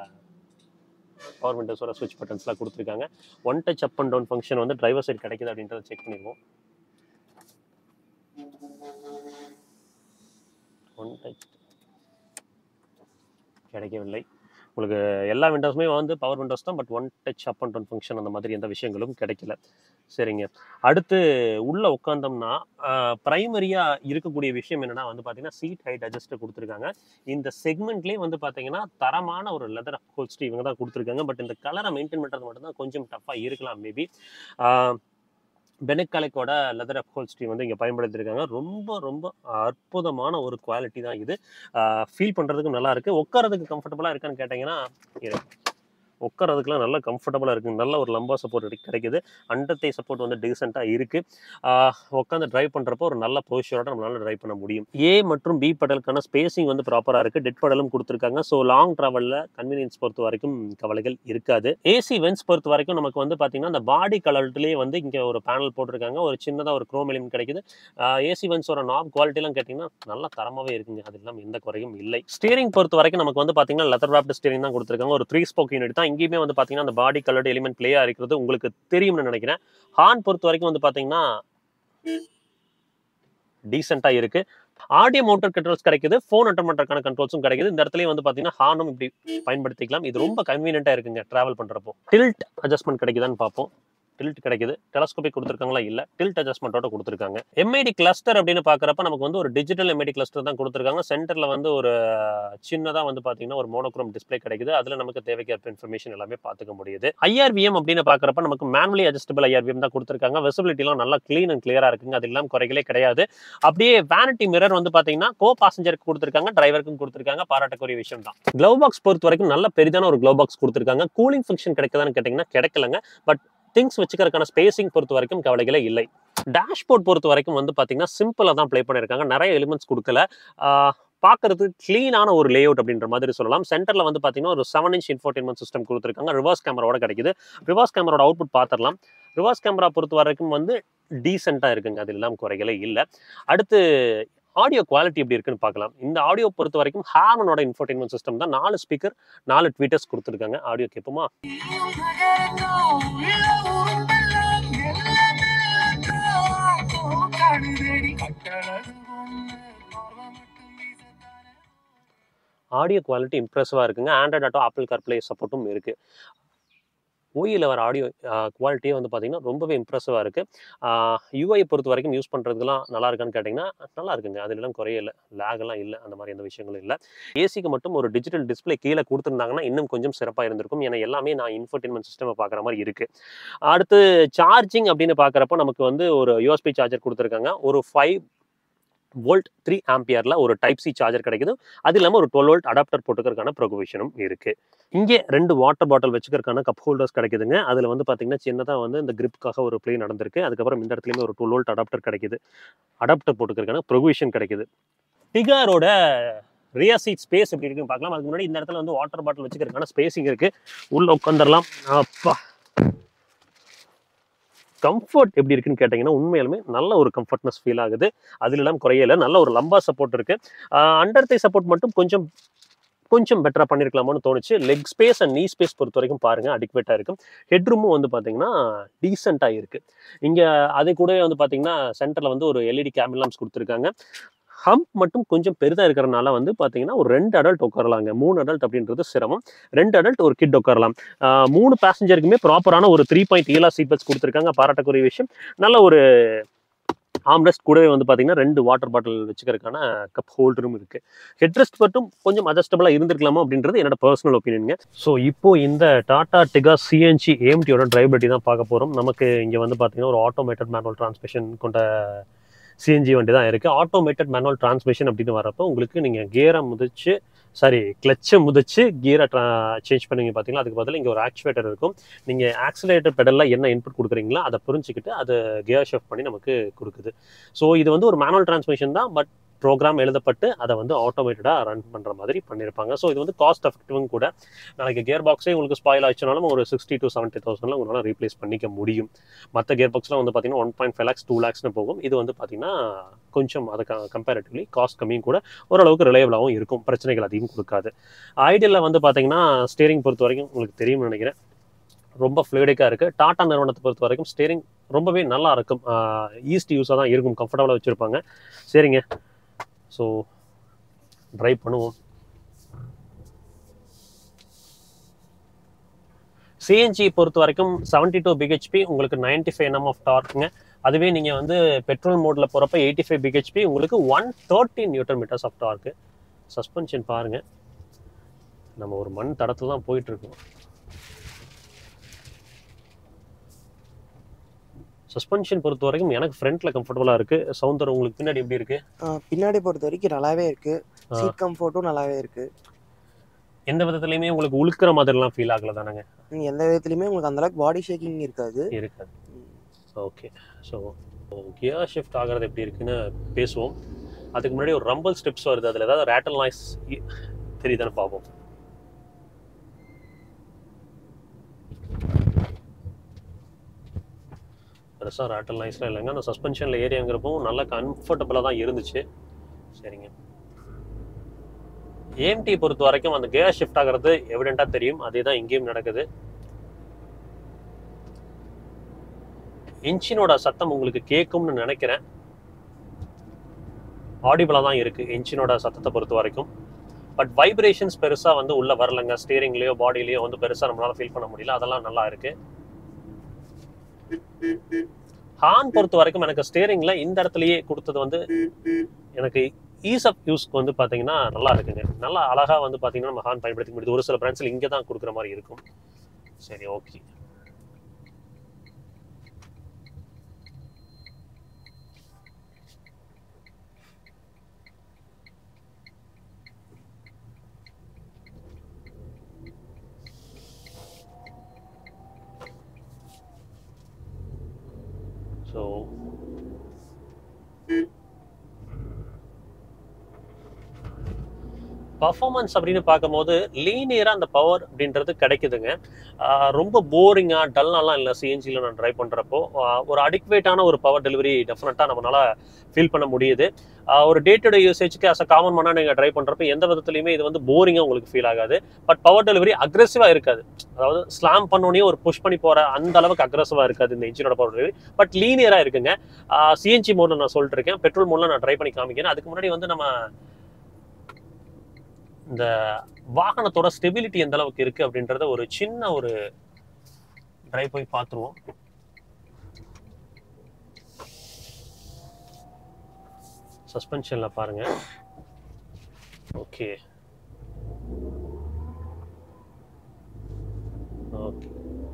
பவர் விண்டோஸோட ஸ்விட்ச் பட்டன்ஸ்லாம் கொடுத்துருக்காங்க one touch up and down function வந்து டிரைவர் சைடு கிடைக்குது அப்படின்றத செக் பண்ணிடுவோம் ஒன் டச் கிடைக்கவில்லை உங்களுக்கு எல்லா விண்டோஸுமே வந்து பவர் விண்டோஸ் தான் but one touch up and down function அந்த மாதிரி எந்த விஷயங்களும் கிடைக்கல சரிங்க அடுத்து உள்ள உட்காந்தோம்னா ப்ரைமரியாக இருக்கக்கூடிய விஷயம் என்னன்னா வந்து பார்த்தீங்கன்னா சீட் ஹைட் அட்ஜஸ்ட் கொடுத்துருக்காங்க இந்த செக்மெண்ட்லேயே வந்து பார்த்தீங்கன்னா தரமான ஒரு லெதர் ஹோல்ஸ்ட்ரி இவங்க தான் கொடுத்துருக்காங்க பட் இந்த கலரை மெயின்டைன் பண்ணுறது மட்டும்தான் கொஞ்சம் டஃப்பாக இருக்கலாம் மேபி பெனக்கலைக்கோட லெதர் அப்ஹோல்ஸ்ட்ரி வந்து இங்கே பயன்படுத்தியிருக்காங்க ரொம்ப ரொம்ப அற்புதமான ஒரு குவாலிட்டி தான் இது ஃபீல் பண்ணுறதுக்கு நல்லா இருக்குது உட்காரதுக்கு கம்ஃபர்டபுளாக இருக்கான்னு கேட்டிங்கன்னா இரு. உட்காரதுக்குலாம் நல்லா கம்ஃபர்டபுளாக இருக்குது நல்ல ஒரு லம்பா சப்போர்ட் கிடைக்குது அண்டத்தை சப்போர்ட் வந்து டீசெண்டாக இருக்குது உட்காந்து ட்ரைவ் பண்ணுறப்போ ஒரு நல்ல பொசிஷனோட நம்மளால ட்ரைவ் பண்ண முடியும் ஏ மற்றும் பி படலுக்கான ஸ்பேசிங் வந்து ப்ராப்பராக இருக்குது டெட் படலும் கொடுத்துருக்காங்க ஸோ லாங் ட்ராவலில் கன்வீனியன்ஸ் பொறுத்த வரைக்கும் கவலைகள் இருக்காது ஏசி வென்ஸ் பொறுத்த வரைக்கும் நமக்கு வந்து பார்த்தீங்கன்னா அந்த பாடி கலர்லேயே வந்து இங்கே ஒரு பேனல் போட்டிருக்காங்க ஒரு சின்னதாக ஒரு க்ரோம் எலிமெண்ட் கிடைக்குது ஏசி வென்ஸோட நாப் குவாலிட்டிலாம் கேட்டிங்கன்னா நல்ல தரமாகவே இருக்குங்க அது இல்லாமல் எந்த குறையும் இல்லை ஸ்டீரிங் பொறுத்த வரைக்கும் நமக்கு வந்து பார்த்தீங்கன்னா லெதர் ராப்ட் ஸ்டீரிங் தான் கொடுத்துருக்காங்க ஒரு த்ரீ ஸ்போக் யூனிட் தான் இங்கேயுமே வந்து பார்த்தீங்கன்னா அந்த பாடி கலர்டு எலிமெண்ட் பிளேயாக இருக்கிறது உங்களுக்கு தெரியும்னு நினைக்கிறேன் ஹார்ன் பொறுத்த வரைக்கும் வந்து பார்த்தீங்கன்னா டீசெண்டாக இருக்கு ஆடியோ மவுண்டர் கண்ட்ரோல்ஸ் கிடைக்குது ஃபோன் அட்டர்மெண்ட்டுக்கான கண்ட்ரோல்ஸும் கிடைக்குது இந்த இடத்துலயே வந்து பார்த்தீங்கன்னா ஹார்னும் இப்படி பயன்படுத்திக்கலாம் இது ரொம்ப கன்வீனியன்ட்டாக இருக்குங்க ட்ராவல் பண்ணுறப்போ டில்ட் அட்ஜஸ்ட்மெண்ட் கிடைக்குதான்னு பார்ப்போம் டில்ட் கிடைக்குது டெலஸ்கோபிக் கொடுத்துருக்காங்களா இல்ல டில்ட் அட்ஜஸ்ட்மெண்ட்டோட கொடுத்துருக்காங்க எம்ஐடி கிளஸ்டர் அப்படின்னு பார்க்குறப்ப நமக்கு வந்து ஒரு டிஜிட்டல் எம்ஐடி கிளஸ்டர் தான் கொடுத்துருக்காங்க சென்டர்ல வந்து ஒரு சின்னதா வந்து பாத்தீங்கன்னா ஒரு மோனோக்ரோம் டிஸ்ப்ளே கிடைக்குது அதுல நமக்கு தேவைக்கேற்ப இன்ஃபர்மேஷன் எல்லாமே பார்த்துக்க முடியுது ஐஆர்விஎம் அப்படின்னு பார்க்குறப்ப நமக்கு மேனுவலி அட்ஜஸ்டபிள் ஐஆர்விஎம் தான் கொடுத்துருக்காங்க விசிபிலிட்டிலாம் நல்லா க்ளீன் அண்ட் கிளியரா இருக்குங்க அது இல்லாமல் குறைகளே கிடையாது அப்படியே வேனிட்டி மிரர் வந்து பாத்தீங்கன்னா கோ பாசஞ்சருக்கு கொடுத்துருக்காங்க டிரைவருக்கும் கொடுத்துருக்காங்க பாராட்டக்கூடிய விஷயம் தான் க்ளவ் பாக்ஸ் பொறுத்த வரைக்கும் நல்ல பெரிதான ஒரு க்ளவ் பாக்ஸ் கொடுத்துருக்காங்க கூலிங் ஃபங்க்ஷன் கிடைக்குதான்னு கேட்டிங்கன்னா கிடைக்கலங்க பட் திங்ஸ் வச்சுக்கிறதுக்கான ஸ்பேசிங் பொறுத்த வரைக்கும் கவலைகளே இல்லை டேஷ்போர்ட் பொறுத்த வரைக்கும் வந்து பார்த்தீங்கன்னா சிம்பிளாக தான் ப்ளே பண்ணியிருக்காங்க நிறைய எலிமெண்ட்ஸ் கொடுக்கல பார்க்கறது க்ளீனான ஒரு லே அவுட் அப்படின்ற மாதிரி சொல்லலாம் சென்டரில் வந்து பார்த்தீங்கன்னா ஒரு செவன் இன்ச் இன்ஃபோர்டைன்மெண்ட் சிஸ்டம் கொடுத்துருக்காங்க ரிவர்ஸ் கேமராவோட கிடைக்குது ரிவர்ஸ் கேமராவோட அவுட்புட் பார்த்துடலாம் ரிவர்ஸ் கேமரா பொறுத்த வரைக்கும் வந்து டீசெண்டாக இருக்குங்க அது இல்லாமல் குறைகளே இல்லை அடுத்து ஆடியோ குவாலிட்டி எப்படி இருக்குன்னு பார்க்கலாம் இந்த ஆடியோ பொறுத்த வரைக்கும் ஹாமனோட இன்ஃபோர்டைன்மெண்ட் சிஸ்டம் தான் நாலு ஸ்பீக்கர் நாலு ட்வீட்டர்ஸ் கொடுத்துருக்காங்க ஆடியோ கேட்போமா ஆடியோ குவாலிட்டி இம்ப்ரெசிவாக இருக்குங்க ஆண்ட்ராய்ட் ஆட்டோ ஆப்பிள் கார்ப்ளே சப்போர்ட்டும் இருக்குது ஓயில் வர ஆடியோ குவாலிட்டியே வந்து பார்த்தீங்கன்னா ரொம்பவே இம்ப்ரெசிவாக இருக்குது யூஐ பொறுத்த வரைக்கும் யூஸ் பண்ணுறதுக்குலாம் நல்லா இருக்கான்னு கேட்டிங்கன்னா நல்லா இருக்குங்க அதுலாம் குறைய இல்லை லேகெல்லாம் இல்லை அந்த மாதிரி எந்த விஷயங்களும் இல்லை ஏசிக்கு மட்டும் ஒரு டிஜிட்டல் டிஸ்பிளே கீழே கொடுத்துருந்தாங்கன்னா இன்னும் கொஞ்சம் சிறப்பாக இருந்திருக்கும் ஏன்னா எல்லாமே நான் இன்ஃபர்டைன்மெண்ட் சிஸ்டமை பார்க்குற மாதிரி இருக்குது அடுத்து சார்ஜிங் அப்படின்னு பார்க்குறப்போ நமக்கு வந்து ஒரு யூஎஸ்பி சார்ஜர் கொடுத்துருக்காங்க ஒரு ஃபைவ் வோல்ட் த்ரீ ஆம்பியரில் ஒரு டைப் சி சார்ஜர் கிடைக்குது அது இல்லாமல் ஒரு டுவெல் வோல்ட் அடாப்டர் போட்டுக்கிறதுக்கான ப்ரொவிஷனும் இருக்குது இங்கே ரெண்டு வாட்டர் பாட்டில் வச்சுக்கிறதுக்கான கப் ஹோல்டர்ஸ் கிடைக்குதுங்க அதில் வந்து பார்த்தீங்கன்னா சின்னதாக வந்து இந்த கிரிப்காக ஒரு ப்ளே நடந்திருக்கு அதுக்கப்புறம் இந்த இடத்துலையுமே ஒரு டுவெல் வோல்ட் அடாப்டர் கிடைக்குது அடாப்டர் போட்டுக்கிறதுக்கான ப்ரொவிஷன் கிடைக்குது டிகாரோட ரியா சீட் ஸ்பேஸ் எப்படி இருக்குன்னு பார்க்கலாம் அதுக்கு முன்னாடி இந்த இடத்துல வந்து வாட்டர் பாட்டில் வச்சுக்கிறதுக்கான ஸ்பேசிங் இருக்குது உள்ளே உட்காந்துடலாம் அப்பா கம்ஃபர்ட் எப்படி இருக்குன்னு கேட்டிங்கன்னா உண்மையாலுமே நல்ல ஒரு கம்ஃபர்ட்னஸ் ஃபீல் ஆகுது அதுல எல்லாம் குறையல நல்ல ஒரு லம்பா சப்போர்ட் இருக்கு அண்டர் தை சப்போர்ட் மட்டும் கொஞ்சம் கொஞ்சம் பெட்டராக பண்ணியிருக்கலாமான்னு தோணுச்சு leg space and knee space பொறுத்த வரைக்கும் பாருங்கள் அடிக்வேட்டாக இருக்கும் ஹெட்ரூமும் வந்து பார்த்தீங்கன்னா டீசெண்டாக இருக்குது இங்கே அது கூடவே வந்து பார்த்தீங்கன்னா சென்டரில் வந்து ஒரு எல்இடி கேபிளாம்ஸ் கொடுத்துருக்காங்க ஹம்ப் மட்டும் கொஞ்சம் பெரிதாக இருக்கிறனால வந்து பார்த்தீங்கன்னா ஒரு ரெண்டு அடல்ட் உட்காரலாங்க மூணு அடல்ட் அப்படின்றது சிரமம் ரெண்டு அடல்ட் ஒரு கிட் உட்காரலாம் ஆஹ் மூணு பேசஞ்சருக்குமே ப்ராப்பரான ஒரு த்ரீ பாயிண்ட் ஏலா சீட் பெல்ட்ஸ் கொடுத்துருக்காங்க பாராட்டக்கூடிய விஷயம் நல்ல ஒரு ஆம்ரெஸ்ட் கூடவே வந்து பார்த்தீங்கன்னா ரெண்டு வாட்டர் பாட்டில் வச்சுக்கிறதுக்கான கப் ஹோல்டரும் இருக்குது ஹெட்ரெஸ்ட் மட்டும் கொஞ்சம் அட்ஜஸ்டபுளாக இருந்திருக்கலாமா அப்படின்றது என்னோட பர்சனல் ஒப்பீனியனுங்க ஸோ இப்போ இந்த டாடா டிகா சிஎன்ஜி ஏஎம்டியோட டிரைவபிலிட்டி தான் பார்க்க போகிறோம் நமக்கு இங்கே வந்து பார்த்தீங்கன்னா ஒரு ஆட்டோமேட்டட் மேனுவல் டிரான்ஸ்மிஷன் கொண்ட சிஎன்ஜி வண்டி தான் இருக்குது ஆட்டோமேட்டட் மேனுவல் டிரான்ஸ்மிஷன் அப்படின்னு வரப்போ உங்களுக்கு நீங்கள் கியரை முதிச்சு சாரி கிளச்சை முதிச்சு கியரை சேஞ்ச் பண்ணுவீங்க பார்த்தீங்களா அதுக்கு பதிலா இங்கே ஒரு ஆக்சுவேட்டர் இருக்கும் நீங்கள் ஆக்சிலேட்டர் பெடலில் என்ன இன்புட் கொடுக்குறீங்களோ அதை புரிஞ்சுக்கிட்டு அதை கியர் ஷிஃப்ட் பண்ணி நமக்கு கொடுக்குது ஸோ இது வந்து ஒரு மேனுவல் டிரான்ஸ்மிஷன் தான் பட் ப்ரோக்ராம் எழுதப்பட்டு அதை வந்து ஆட்டோமேட்டடாக ரன் பண்ணுற மாதிரி பண்ணியிருப்பாங்க ஸோ இது வந்து காஸ்ட் எஃபெக்டிவும் கூட நாளைக்கு கியர் பாக்ஸே உங்களுக்கு ஸ்பாயில் ஆச்சுனாலும் ஒரு சிக்ஸ்டி டு செவன்ட்டி தௌசண்ட்ல உங்களால் ரீப்ளேஸ் பண்ணிக்க முடியும் மற்ற கியர் பாக்ஸ்லாம் வந்து பார்த்தீங்கன்னா one point five lakhs two லேக்ஸ்னு போகும் இது வந்து பார்த்தீங்கன்னா கொஞ்சம் அதை கம்பேரிட்டிவ்லி காஸ்ட் கம்மியும் கூட ஓரளவுக்கு ரிலையபிளாகவும் இருக்கும் பிரச்சனைகள் அதிகம் கொடுக்காது ஐடியில் வந்து பார்த்தீங்கன்னா ஸ்டேரிங் பொறுத்த வரைக்கும் உங்களுக்கு தெரியும்னு நினைக்கிறேன் ரொம்ப ஃப்ளூடிக்காக இருக்குது டாடா நிறுவனத்தை பொறுத்த வரைக்கும் ஸ்டேரிங் ரொம்பவே நல்லா இருக்கும் ஈஸ்ட் யூஸாக தான் இருக்கும் கம்ஃபர்டபுளாக வச்சுருப்பாங்க சரிங்க ஸோ ட்ரைவ் பண்ணுவோம் சிஎன்ஜி பொறுத்த வரைக்கும் செவன்டி டூ பிஹெச்பி உங்களுக்கு நைன்டி ஃபைவ் என்எம் ஆஃப் டார்க்குங்க அதுவே நீங்கள் வந்து பெட்ரோல் மோடில் போகிறப்ப எயிட்டி ஃபைவ் பிஹெச்பி உங்களுக்கு one thirty newton metres of torque suspension பாருங்கள் நம்ம ஒரு மண் தடத்தில் தான் போயிட்டுருக்கோம் சஸ்பென்ஷன் பொறுத்த வரைக்கும் எனக்கு ஃப்ரண்ட்டில் கம்ஃபர்டபுளாக இருக்குது சவுந்தர் உங்களுக்கு பின்னாடி எப்படி இருக்குது ஆ, பின்னாடி பொறுத்த வரைக்கும் நல்லாவே இருக்கு ஆ. சீட் கம்ஃபர்ட்டும் நல்லாவே இருக்கு எந்த விதத்துலையுமே உங்களுக்கு உழுக்கிற மாதிரிலாம் ஃபீல் ஆகல தானங்க நீங்க எந்த விதத்துலயுமே உங்களுக்கு அந்த அளவுக்கு பாடி ஷேக்கிங் இருக்காது இருக்காது ஓகே ஸோ கியர் ஷிஃப்ட் ஆகிறது எப்படி இருக்குன்னு பேசுவோம் அதுக்கு முன்னாடி ஒரு ரம்பல் ஸ்டெப்ஸ் வருது அதில் ஏதாவது ரேட்டல் நாய்ஸ் தெரியுதான்னு பார்ப்போம் பெருசாக ரேட்டல் நாய்ஸ்லாம் இல்லைங்க அந்த சஸ்பென்ஷனில் ஏரியாங்கிறப்போ நல்லா கம்ஃபர்டபுளாக தான் இருந்துச்சு சரிங்க ஏஎம்டி பொறுத்த வரைக்கும் அந்த கியர் ஷிஃப்ட் ஆகிறது எவிடெண்ட்டாக தெரியும் அதே தான் இங்கேயும் நடக்குது இன்ச்சினோட சத்தம் உங்களுக்கு கேட்கும்னு நினைக்கிறேன் ஆடிபிளாக தான் இருக்கு இன்ச்சினோட சத்தத்தை பொறுத்த வரைக்கும் பட் வைப்ரேஷன்ஸ் பெருசாக வந்து உள்ள வரலங்க ஸ்டீரிங்லேயோ பாடியிலையோ வந்து பெருசாக நம்மளால ஃபீல் பண்ண முடியல அதெல்லாம் நல்லா இருக்கு ஹார்ன் பொறுத்த வரைக்கும் எனக்கு ஸ்டேரிங்ல இந்த இடத்துலயே கொடுத்தது வந்து எனக்கு ஈஸ் ஆஃப் யூஸ்க்கு வந்து பார்த்தீங்கன்னா நல்லா இருக்குங்க நல்லா அழகா வந்து பார்த்தீங்கன்னா நம்ம ஹார்ன் பயன்படுத்திக்க முடியுது ஒரு சில பிராண்ட்ஸில் இங்கே தான் கொடுக்குற மாதிரி இருக்கும் சரி ஓகே ஸோ பர்ஃபார்மன்ஸ் அப்படின்னு பார்க்கும்போது லீனியராக அந்த பவர் அப்படின்றது கிடைக்குதுங்க ஆஹ் ரொம்ப போரிங்காக டல்லாலாம் இல்லை சிஎன்ஜியில் நான் ட்ரைவ் பண்ணுறப்போ ஒரு அடிக்குவேட்டான ஒரு பவர் டெலிவரி டெஃபினட்டாக நம்மளால ஃபீல் பண்ண முடியுது ஆஹ் ஒரு டே டு டே யூசேஜ்க்கு அஸ் அ காமன் மனாக நீங்கள் ட்ரைவ் பண்ணுறப்ப எந்த விதத்துலையுமே இது வந்து போரிங்காக உங்களுக்கு ஃபீல் ஆகாது பட் பவர் டெலிவரி அக்ரெசிவாக இருக்காது அதாவது ஸ்லாம் பண்ணோடனே ஒரு புஷ் பண்ணி போகிற அந்த அளவுக்கு அக்ரெசிவாக இருக்காது இந்த இன்ஜினோட பவர் டெலிவரி பட் லீனியராக இருக்குங்க சிஎன்ஜி மோடில் நான் சொல்லிட்டு இருக்கேன் பெட்ரோல் மோடில் நான் ட்ரை பண்ணி காமிக்கிறேன் அதுக்கு முன்னாடி வந்து நம்ம இந்த வாகனத்தோட ஸ்டெபிலிட்டி எந்த அளவுக்கு இருக்கு அப்படின்றத ஒரு சின்ன ஒரு டிரைவ் போய் பார்த்துருவோம் சஸ்பென்ஷன்ல பாருங்க ஓகே ஓகே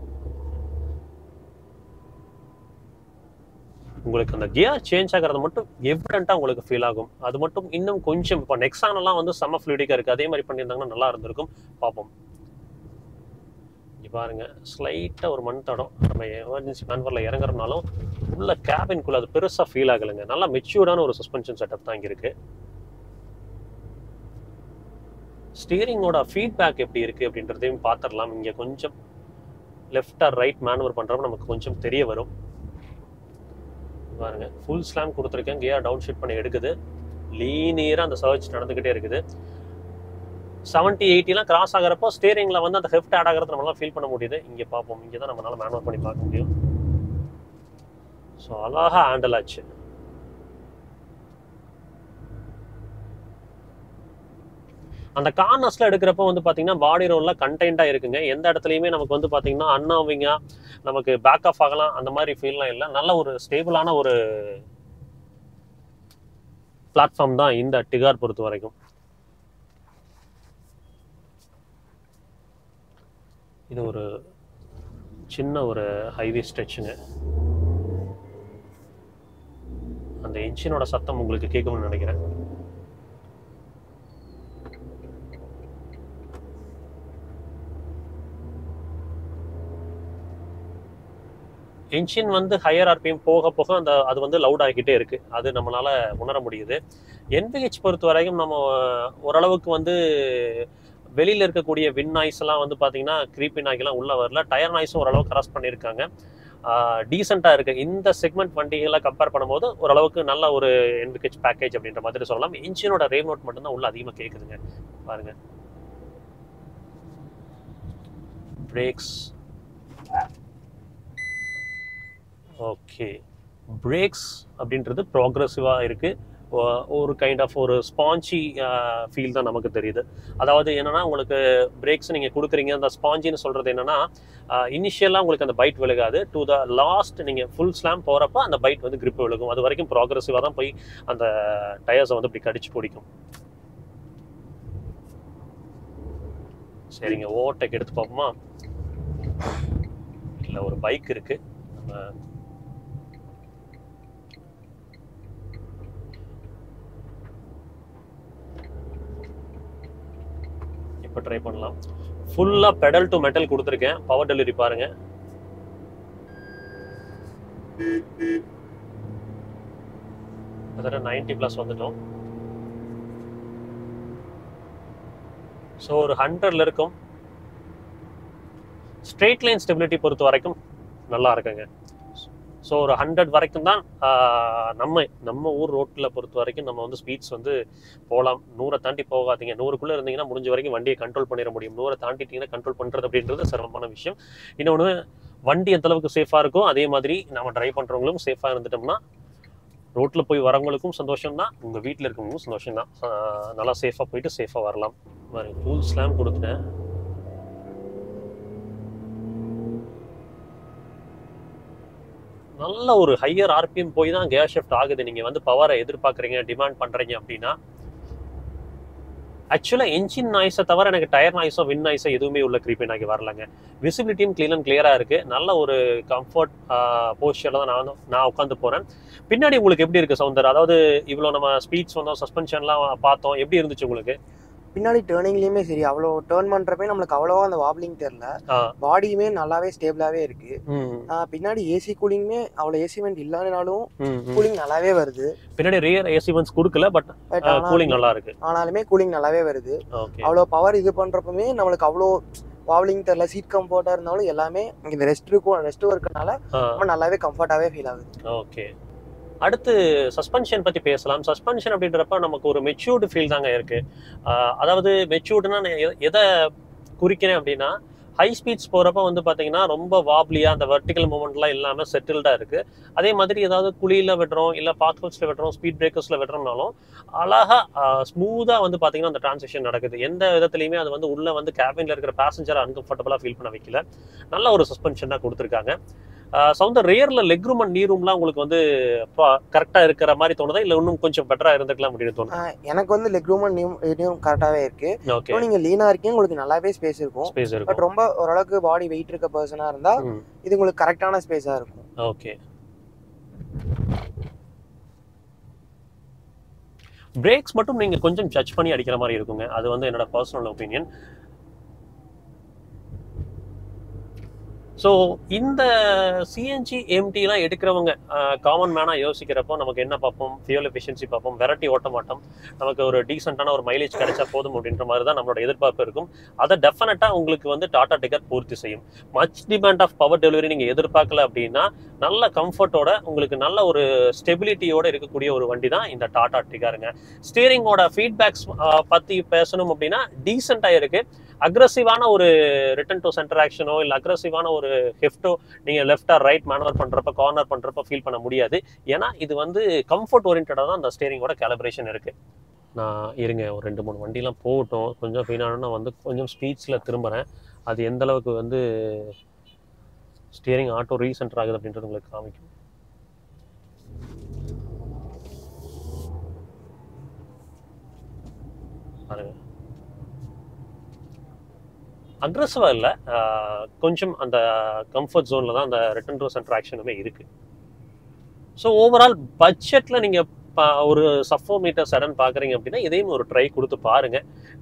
உங்களுக்கு அந்த கியர் சேஞ்ச் ஆகிறது மட்டும் எவிடென்ட்டாக உங்களுக்கு ஃபீல் ஆகும் அது மட்டும் இன்னும் கொஞ்சம் இப்போ நெக்ஸானெல்லாம் வந்து செம்ம ஃப்ளூடிக்காக இருக்குது அதே மாதிரி பண்ணியிருந்தாங்கன்னா நல்லா இருந்திருக்கும் பார்ப்போம் இங்கே பாருங்க ஸ்லைட்டாக ஒரு மண் தடம் நம்ம எமர்ஜென்சி மேன்வரில் இறங்குறதுனாலும் உள்ள கேபின்குள்ளே அது பெருசாக ஃபீல் ஆகலைங்க நல்லா மெச்சூர்டான ஒரு சஸ்பென்ஷன் செட்டப் தான் இங்கே இருக்குது ஸ்டீரிங்கோட ஃபீட்பேக் எப்படி இருக்குது அப்படின்றதையும் பார்த்துடலாம் இங்கே கொஞ்சம் லெஃப்ட் ஆர் ரைட் மேனுவர் பண்ணுறப்ப நமக்கு கொஞ்சம் தெரிய வரும் பாருங்க ஃபுல் ஸ்லாம் கொடுத்துருக்கேன் கியர் டவுன் ஷிஃப்ட் பண்ணி எடுக்குது லீனியராக அந்த சர்ச் நடந்துக்கிட்டே இருக்குது செவன்ட்டி எயிட்டிலாம் கிராஸ் ஆகிறப்போ ஸ்டேரிங்கில் வந்து அந்த ஹெஃப்ட் ஆட் ஆகிறது நம்மளால ஃபீல் பண்ண முடியுது இங்கே பார்ப்போம் இங்கே தான் நம்மளால மேனுவல் பண்ணி பார்க்க முடியும் ஸோ அழகா ஹேண்டில் ஆச்சு அந்த கார்னர்ஸ்ல எடுக்கிறப்போ வந்து பாத்தீங்கன்னா பாடி ரோல்ல கண்டெய்ன்டா இருக்குங்க எந்த இடத்துலயுமே நமக்கு வந்து பாத்தீங்கன்னா அன்ஆவிங்க நமக்கு பேக் ஆஃப் ஆகலாம் அந்த மாதிரி ஃபீல்லாம் இல்லை நல்ல ஒரு ஸ்டேபிளான ஒரு பிளாட்ஃபார்ம் தான் இந்த டிகார் பொறுத்த வரைக்கும் இது ஒரு சின்ன ஒரு ஹைவே ஸ்ட்ரெச்சுங்க அந்த இன்ஜினோட சத்தம் உங்களுக்கு கேட்கும்னு நினைக்கிறேன் என்ஜின் வந்து ஹையர் ஆர்பிஎம் போக போக அந்த அது வந்து லவுட் ஆகிக்கிட்டே இருக்கு அது நம்மளால உணர முடியுது என்பிஹெச் பொறுத்த வரைக்கும் நம்ம ஓரளவுக்கு வந்து வெளியில இருக்கக்கூடிய வின் நாய்ஸ் எல்லாம் வந்து பாத்தீங்கன்னா கிரீப்பி நாய்க்கெல்லாம் உள்ள வரல டயர் நாய்ஸும் ஓரளவுக்கு கிராஸ் பண்ணியிருக்காங்க டீசெண்டாக இருக்கு இந்த செக்மெண்ட் வண்டிகளை கம்பேர் பண்ணும்போது ஓரளவுக்கு நல்ல ஒரு என்பிஹெச் பேக்கேஜ் அப்படின்ற மாதிரி சொல்லலாம் இன்ஜினோட ரேவ் நோட் மட்டும்தான் உள்ள அதிகமாக கேட்குதுங்க பாருங்க பிரேக்ஸ் ஓகே பிரேக்ஸ் அப்படின்றது ப்ராக்ரஸிவாக இருக்குது ஒரு கைண்ட் ஆஃப் ஒரு ஸ்பாஞ்சி ஃபீல் தான் நமக்கு தெரியுது அதாவது என்னன்னா உங்களுக்கு பிரேக்ஸ் நீங்கள் கொடுக்குறீங்க அந்த ஸ்பாஞ்சின்னு சொல்கிறது என்னன்னா இனிஷியலாக உங்களுக்கு அந்த பைட் விழுகாது டு த லாஸ்ட் நீங்கள் ஃபுல் ஸ்லாம் போகிறப்ப அந்த பைட் வந்து grip விழுகும் அது வரைக்கும் ப்ராக்ரஸிவாக தான் போய் அந்த டயர்ஸை வந்து இப்படி கடிச்சு பிடிக்கும் சரிங்க ஓவர்டேக் எடுத்து பார்ப்போமா இல்லை ஒரு பைக் இருக்கு நம்ம இப்போ ட்ரை பண்ணலாம் ஃபுல்லாக பெடல் டு மெட்டல் கொடுத்துருக்கேன் பவர் டெலிவரி பாருங்க கிட்டத்தட்ட நைன்டி ப்ளஸ் வந்துட்டோம் ஸோ ஒரு ஹண்ட்ரட்ல இருக்கும் ஸ்ட்ரெயிட் லைன் ஸ்டெபிலிட்டி பொறுத்த வரைக்கும் நல்லா இருக்குங்க ஸோ ஒரு ஹண்ட்ரட் வரைக்கும் தான் ஆஹ், நம்ம நம்ம ஊர் ரோட்டில் பொறுத்த வரைக்கும் நம்ம வந்து ஸ்பீட்ஸ் வந்து போகலாம் நூறை தாண்டி போகாதீங்க நூறுக்குள்ளே இருந்தீங்கன்னா முடிஞ்ச வரைக்கும் வண்டியை கண்ட்ரோல் பண்ணிட முடியும் நூறை தாண்டிட்டீங்கன்னா கண்ட்ரோல் பண்ணுறது அப்படின்றது சிரமமான விஷயம் இன்னொன்று வண்டி எந்த அளவுக்கு சேஃபாக இருக்கோ அதே மாதிரி நம்ம டிரைவ் பண்ணுறவங்களும் சேஃபாக இருந்துட்டோம்னா ரோட்டில் போய் வரவங்களுக்கும் சந்தோஷம் தான் உங்கள் வீட்டில் இருக்கவங்களுக்கும் சந்தோஷம் தான் நல்லா சேஃபாக போயிட்டு சேஃபாக வரலாம் பாருங்க ஃபுல் ஸ்லாம் கொடுத்துட்டேன் நல்ல ஒரு ஹையர் ஆர்பிஎம் போய் தான் கேர் ஷிஃப்ட் ஆகுது நீங்கள் வந்து பவரை எதிர்பார்க்குறீங்க டிமாண்ட் பண்ணுறீங்க அப்படின்னா ஆக்சுவலாக என்ஜின் நாய்ஸை தவிர எனக்கு டயர் நாய்ஸோ வின் நாய்ஸோ எதுவுமே உள்ள creepy நாய்க்கு வரலங்க விசிபிலிட்டியும் க்ளீன் அண்ட் கிளியராக இருக்குது நல்ல ஒரு கம்ஃபர்ட் போஸ்டரில் தான் நான் வந்து நான் உட்காந்து போகிறேன் பின்னாடி உங்களுக்கு எப்படி இருக்குது சவுந்தர் அதாவது இவ்வளோ நம்ம ஸ்பீட்ஸ் வந்தோம் சஸ்பென்ஷன்லாம் பார்த்தோம் எப்படி இருந்துச்சு உங்களுக்கு பின்னாடி டேர்னிங்லயுமே சரி அவ்வளோ டேர்ன் பண்றப்ப நம்மளுக்கு அவ்வளோவா அந்த வாப்லிங் தெரியல ஆ பாடியுமே நல்லாவே ஸ்டேபிளாவே இருக்கு ம் ஆஹ் பின்னாடி ஏசி கூலிங்குமே அவ்வளோ ஏசி வெண்ட் இல்லைனாலும் ம், ம். கூலிங் நல்லாவே வருது பின்னாடி ரியர் ஏசி ஒன்ஸ் கொடுக்கல பட் பட் கூலிங் நல்லா இருக்கு ஆனாலுமே கூலிங் நல்லாவே வருது ஓகே அவ்வளோ பவர் இது பண்றப்பமே நம்மளுக்கு அவ்வளோ வாவ்லிங் தெரியல சீட் கம்ஃபர்ட்டா இருந்தாலும் எல்லாமே இந்த ரெஸ்ட் இருக்கும் ரெஸ்ட்டும் இருக்கனால ரொம்ப நல்லாவே கம்ஃபர்ட்டாவே ஃபீல் ஆகுது ஓகே அடுத்து சஸ்பென்ஷன் பத்தி பேசலாம் சஸ்பென்ஷன் அப்படின்றப்ப நமக்கு ஒரு மெச்சூர்டு ஃபீல் தாங்க இருக்கு ஆஹ் அதாவது மெச்சூர்டுனா நான் எ- எதை குறிக்கிறேன் அப்படின்னா ஹை ஸ்பீட்ஸ் போறப்ப வந்து பாத்தீங்கன்னா ரொம்ப வாப்லியா அந்த வெர்டிகல் மூமெண்ட்லாம் இல்லாம செட்டில்டா இருக்கு அதே மாதிரி ஏதாவது குழியில விடுறோம் இல்ல பாத்ஹோல்ஸ்ல விடுறோம் ஸ்பீட் பிரேக்கர்ஸ்ல விடுறோம்னாலும் அழகா ஸ்மூதா வந்து பாத்தீங்கன்னா அந்த டிரான்சிஷன் நடக்குது எந்த விதத்துலயுமே அது வந்து உள்ள வந்து கேபின்ல இருக்கிற பேசஞ்சரை அன்கம்ஃபர்டபுளா ஃபீல் பண்ண வைக்கல நல்ல ஒரு சஸ்பென்ஷன் தான் கொடுத்துருக்காங்க சவுந்தர் ரேர்ல லெக் ரூம் அண்ட் நீ ரூம்லாம் உங்களுக்கு வந்து கரெக்டா இருக்கிற மாதிரி தோணுதா இல்ல இன்னும் கொஞ்சம் பெட்டரா இருந்திருக்கலாம் அப்படின்னு தோணுது ஆஹ் எனக்கு வந்து லெக் ரூம் நியூ கரெக்டாகவே இருக்கு ஓகே இப்போ நீங்க லீனா இருக்கீங்க உங்களுக்கு நல்லாவே ஸ்பேஸ் இருக்கும் ஸ்பேஸ் பட் இருக்கும் ரொம்ப ஓரளவுக்கு பாடி வெயிட் இருக்க பர்சனா இருந்தா ம், இது உங்களுக்கு கரெக்டான ஸ்பேஸா இருக்கும் ஓகே பிரேக்ஸ் மட்டும் நீங்க கொஞ்சம் ஜட்ஜ் பண்ணி அடிக்கிற மாதிரி இருக்குங்க அது வந்து என்னோட பர்சனல் ஒப்பீனியன் ஸோ இந்த சிஎன்ஜி எம்டிலாம் எடுக்கிறவங்க காமன் மேனாக யோசிக்கிறப்போ நமக்கு என்ன பார்ப்போம் ஃபியூல் எஃபிஷியன்சி பார்ப்போம் வெரைட்டி ஓட்ட மாட்டோம் நமக்கு ஒரு டீசெண்டான ஒரு மைலேஜ் கிடைச்சா போதும் அப்படின்ற மாதிரி தான் நம்மளோட எதிர்பார்ப்பு இருக்கும் அதை டெஃபினட்டாக உங்களுக்கு வந்து டாடா டிக்கர் பூர்த்தி செய்யும் much demand of power delivery நீங்கள் எதிர்பார்க்கல அப்படின்னா நல்ல கம்ஃபர்ட்டோட உங்களுக்கு நல்ல ஒரு ஸ்டெபிலிட்டியோட இருக்கக்கூடிய ஒரு வண்டி தான் இந்த டாடா டிகாருங்க ஸ்டீரிங்கோட ஃபீட்பேக்ஸ் பற்றி பேசணும் அப்படின்னா டீசெண்டாக இருக்கு அக்ரஸிவான ஒரு ரிட்டன் டு சென்டர் ஆக்ஷனோ இல்லை அக்ரஸிவான ஒரு ஹெஃப்டோ நீங்கள் லெஃப்ட் ஆர் ரைட் மேனுவர் பண்ணுறப்ப கார்னர் பண்ணுறப்ப ஃபீல் பண்ண முடியாது ஏன்னா இது வந்து கம்ஃபர்ட் ஓரியன்டாக தான் அந்த ஸ்டேரிங்கோட கேலிப்ரேஷன் இருக்கு நான் இருங்க ஒரு ரெண்டு மூணு வண்டிலாம் போகட்டும் கொஞ்சம் ஃபீனானா வந்து கொஞ்சம் ஸ்பீட்ஸில் திரும்புகிறேன் அது எந்த அளவுக்கு வந்து ஸ்டியரிங் ஆட்டோ ரீசென்டர் ஆகுது அப்படின்றது உங்களுக்கு காமிக்கும் பாருங்க அக்ரஸிவா இல்லை கொஞ்சம் அந்த கம்ஃபர்ட் ஜோனில் தான் அந்த ரிட்டன் டு சென்டர் ஆக்ஷனுமே இருக்கு ஸோ ஓவரால் பட்ஜெட்டில் நீங்கள் ஒரு சஃபோ மீட்டர் சடன் பார்க்குறீங்க அப்படின்னா இதையும் ஒரு ட்ரை கொடுத்து பாருங்க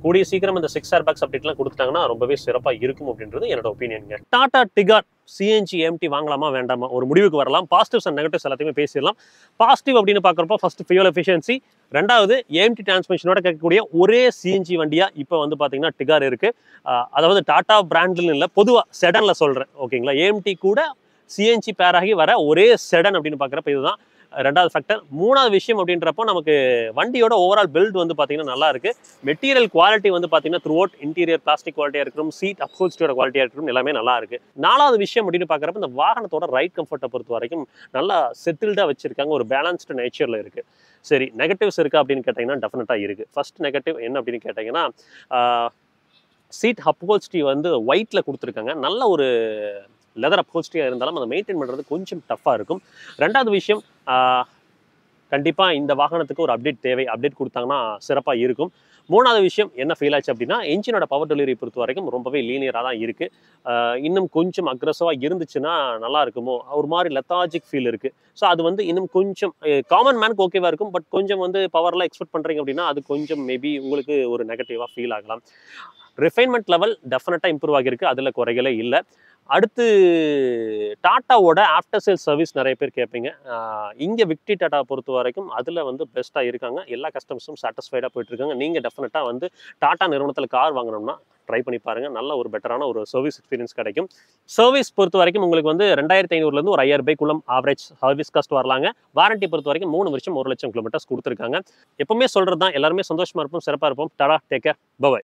கூடிய சீக்கிரம் இந்த சிக்ஸ் ஏர் பேக்ஸ் அப்டேட்லாம் கொடுத்துட்டாங்கன்னா ரொம்பவே சிறப்பாக இருக்கும் அப்படின்றது என்னோட ஒப்பீனியன்ங்க டாடா டிகார் சிஎன்ஜி எம்டி வாங்கலாமா வேண்டாமா ஒரு முடிவுக்கு வரலாம் பாசிட்டிவ்ஸ் அண்ட் நெகட்டிவ்ஸ் எல்லாத்தையுமே பேசிடலாம் பாசிட்டிவ் அப்படின்னு பார்க்குறப்போ ஃபர்ஸ்ட் ஃபியூல் எஃபிஷியன்சி ரெண்டாவது ஏஎம்டி டிரான்ஸ்மிஷனோட கேட்கக்கூடிய ஒரே சிஎன்ஜி வண்டியா இப்போ வந்து பார்த்தீங்கன்னா டிகார் இருக்கு ஆஹ் அதாவது டாடா பிராண்ட்னு இல்லை பொதுவாக செடனில் சொல்கிறேன் ஓகேங்களா ஏஎம்டி கூட சிஎன்ஜி பேர் ஆகி வர ஒரே செடன் அப்படின்னு பார்க்குறப்ப இதுதான் ரெண்டாவது ஃபேக்டர் மூணாவது விஷயம் அப்படின்றப்போ நமக்கு வண்டியோட ஓவரால் பில்ட் வந்து பார்த்தீங்கன்னா நல்லா இருக்கு மெட்டீரியல் குவாலிட்டி வந்து பார்த்தீங்கன்னா த்ரூ அவுட் இன்டீரியர் பிளாஸ்டிக் குவாலிட்டியாக இருக்கட்டும் சீட் அப்ஹோல்ஸ்டியோட குவாலிட்டியாக இருக்கட்டும் எல்லாமே நல்லா இருக்கு நாலாவது விஷயம் அப்படின்னு பார்க்குறப்ப இந்த வாகனத்தோட ரைட் கம்ஃபர்ட்டை பொறுத்த வரைக்கும் நல்லா செட்டில்டாக வச்சிருக்காங்க ஒரு பேலன்ஸ்டு நேச்சரில் இருக்கு சரி நெகட்டிவ்ஸ் இருக்கா அப்படின்னு கேட்டிங்கன்னா டெஃபினட்டாக இருக்குது ஃபர்ஸ்ட் நெகட்டிவ் என்ன அப்படின்னு கேட்டிங்கன்னா சீட் அப்ஹோல்ஸ்டி வந்து ஒயிட்டில் கொடுத்துருக்காங்க நல்ல ஒரு லெதர் அப்ஹோல்ஸ்டியாக இருந்தாலும் அதை மெயின்டைன் பண்ணுறது கொஞ்சம் டஃப்பாக இருக்கும் ரெண்டாவது விஷயம் கண்டிப்பாக இந்த வாகனத்துக்கு ஒரு அப்டேட் தேவை அப்டேட் கொடுத்தாங்கன்னா சிறப்பாக இருக்கும் மூணாவது விஷயம் என்ன ஃபீல் ஆச்சு அப்படின்னா என்ஜினோட பவர் டெலிவரி பொறுத்த வரைக்கும் ரொம்பவே லீனியராக தான் இருக்குது இன்னும் கொஞ்சம் அக்ரஸிவாக இருந்துச்சுன்னா நல்லா இருக்குமோ ஒரு மாதிரி லெத்தாஜிக் ஃபீல் இருக்குது ஸோ அது வந்து இன்னும் கொஞ்சம் காமன் மேனுக்கு ஓகேவாக இருக்கும் பட் கொஞ்சம் வந்து பவர்லாம் எக்ஸ்பெக்ட் பண்ணுறீங்க அப்படின்னா அது கொஞ்சம் மேபி உங்களுக்கு ஒரு நெகட்டிவாக ஃபீல் ஆகலாம் ரிஃபைன்மெண்ட் லெவல் டெஃபினட்டாக இம்ப்ரூவ் ஆகியிருக்கு அதில் குறைகளே இல்லை அடுத்து டாட்டாவோட ஆஃப்டர் சேல் சர்வீஸ் நிறைய பேர் கேட்பீங்க இங்கே விக்டி டாட்டா பொறுத்த வரைக்கும் அதில் வந்து பெஸ்ட்டாக இருக்காங்க எல்லா கஸ்டமர்ஸும் சாட்டிஸ்ஃபைடாக போயிட்டு இருக்காங்க நீங்கள் டெஃபினட்டாக வந்து டாட்டா நிறுவனத்தில் கார் வாங்கணும்னா ட்ரை பண்ணி பாருங்க நல்ல ஒரு பெட்டரான ஒரு சர்வீஸ் எக்ஸ்பீரியன்ஸ் கிடைக்கும் சர்வீஸ் பொறுத்த வரைக்கும் உங்களுக்கு வந்து ரெண்டாயிரத்தி ஐநூறுலேருந்து ஒரு ஐயாயிரம் ரூபாய்க்குள்ள ஆவரேஜ் சர்வீஸ் காஸ்ட் வரலாங்க வாரண்டி பொறுத்த வரைக்கும் மூணு வருஷம் ஒரு லட்சம் கிலோமீட்டர்ஸ் கொடுத்துருக்காங்க எப்பவுமே சொல்கிறது தான் எல்லாருமே சந்தோஷமா இருப்போம் சிறப்பாக இருப்போம் டாடா டேக் கேர் பபாய்